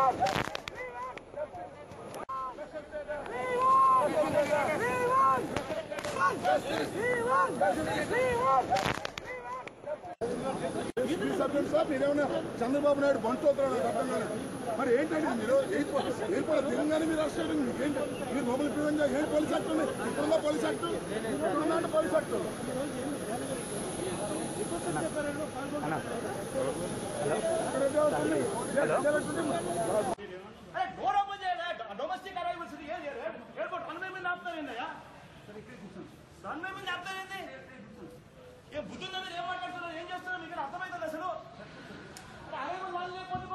మీ సభ్యులు సార్ మీరేమన్నా చంద్రబాబు నాయుడు బంటోతున్నారు నాకు అర్థం కాలేదు మరి ఏంటండి మీరు ఎయిర్పోర్ట్ ఎయిర్పోర్ట్ తెలంగాణ మీరు అరెస్ట్ చేయడం మీకు ఏంటి మీరు మొబైల్ ప్రివెంట్ ఏం పోలీస్ యాక్ట్ ఉంది ఇప్పుడున్న పోలీస్ యాక్ట్ ఇప్పుడున్న పోలీస్ యాక్ట్ అరే డోర్ ఓపెన్ చేయాలి డొమెస్టిక్ అరైవల్స్ ఏది ఎయిర్పోర్ట్ రన్వే మీద ఆపుతారు ఏందయ్యా రన్వే మీద ఆపుతారు ఏంది ఏ బుద్ధుందా మీరు ఏం మాట్లాడుతున్నారు ఏం చేస్తున్నారు మీకు అర్థమవుతుంది అసలు అరైవల్ వాళ్ళు లేకపోతే